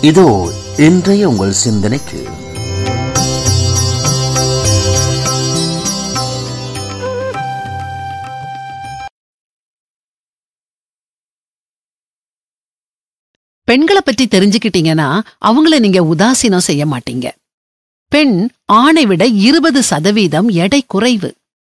இதோ இன்றைய உங்கள் சிந்தனைக்கு பெண்களை பற்றி தெரிஞ்சுக்கிட்டீங்கன்னா அவங்கள நீங்க உதாசீனம் செய்ய மாட்டீங்க பெண் ஆணை விட இருபது சதவீதம் எடை குறைவு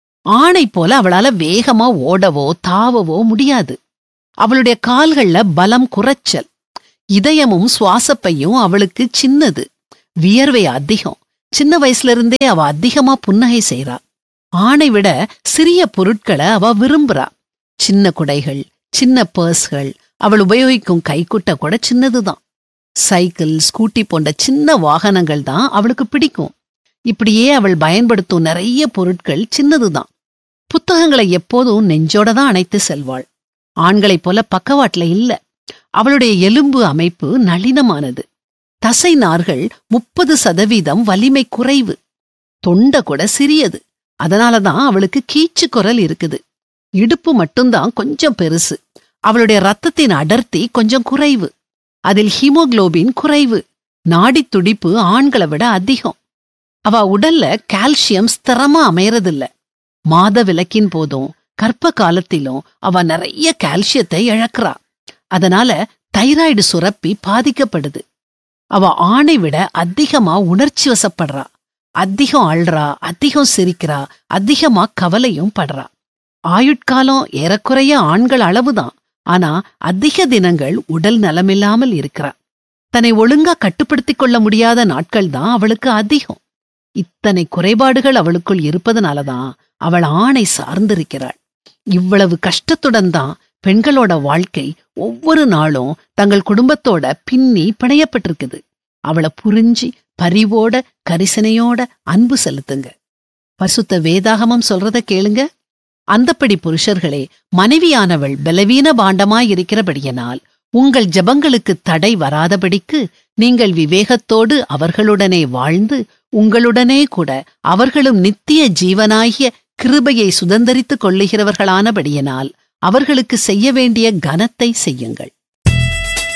ஆணை போல அவளால வேகமா ஓடவோ தாவவோ முடியாது அவளுடைய கால்கள்ல பலம் குறைச்சல் இதயமும் சுவாசப்பையும் அவளுக்கு சின்னது வியர்வை அதிகம் சின்ன வயசுல இருந்தே அவ அதிகமா புன்னகை செய்றா ஆணை விட சிறிய பொருட்களை அவ விரும்புறா சின்ன குடைகள் சின்ன பர்ஸ்கள் அவள் உபயோகிக்கும் கைக்குட்டை கூட சின்னதுதான் சைக்கிள் ஸ்கூட்டி போன்ற சின்ன வாகனங்கள் தான் அவளுக்கு பிடிக்கும் இப்படியே அவள் பயன்படுத்தும் நிறைய பொருட்கள் சின்னதுதான் புத்தகங்களை எப்போதும் நெஞ்சோட தான் அணைத்து செல்வாள் ஆண்களைப் போல பக்கவாட்டுல இல்ல அவளுடைய எலும்பு அமைப்பு நளினமானது தசை நார்கள் முப்பது சதவீதம் வலிமை குறைவு தொண்டை கூட சிறியது அதனாலதான் அவளுக்கு கீச்சு குரல் இருக்குது இடுப்பு மட்டும்தான் கொஞ்சம் பெருசு அவளுடைய ரத்தத்தின் அடர்த்தி கொஞ்சம் குறைவு அதில் ஹீமோகுளோபின் குறைவு நாடித் துடிப்பு ஆண்களை விட அதிகம் அவ உடல்ல கால்சியம் ஸ்திரமா அமையறதில்ல மாத விலக்கின் போதும் கர்ப்ப காலத்திலும் அவ நிறைய கால்சியத்தை இழக்கிறா அதனால தைராய்டு சுரப்பி பாதிக்கப்படுது அவ ஆணை விட அதிகமா உணர்ச்சி வசப்படுறா அதிகம் அழ்றா அதிகம் சிரிக்கிறா அதிகமா கவலையும் படுறா ஆயுட்காலம் ஏறக்குறைய ஆண்கள் அளவுதான் ஆனா அதிக தினங்கள் உடல் நலமில்லாமல் இருக்கிறா தன்னை ஒழுங்கா கட்டுப்படுத்திக் கொள்ள முடியாத நாட்கள் தான் அவளுக்கு அதிகம் இத்தனை குறைபாடுகள் அவளுக்குள் இருப்பதனாலதான் அவள் ஆணை சார்ந்திருக்கிறாள் இவ்வளவு கஷ்டத்துடன் தான் பெண்களோட வாழ்க்கை ஒவ்வொரு நாளும் தங்கள் குடும்பத்தோட பின்னி பிணையப்பட்டிருக்குது அவளை புரிஞ்சு பரிவோட கரிசனையோட அன்பு செலுத்துங்க பசுத்த வேதாகமம் சொல்றத கேளுங்க அந்தப்படி புருஷர்களே மனைவியானவள் பலவீன பாண்டமாயிருக்கிறபடியினால் உங்கள் ஜெபங்களுக்கு தடை வராதபடிக்கு நீங்கள் விவேகத்தோடு அவர்களுடனே வாழ்ந்து உங்களுடனே கூட அவர்களும் நித்திய ஜீவனாகிய கிருபையை சுதந்தரித்துக் கொள்ளுகிறவர்களானபடியினால் அவர்களுக்கு செய்ய வேண்டிய கனத்தை செய்யுங்கள்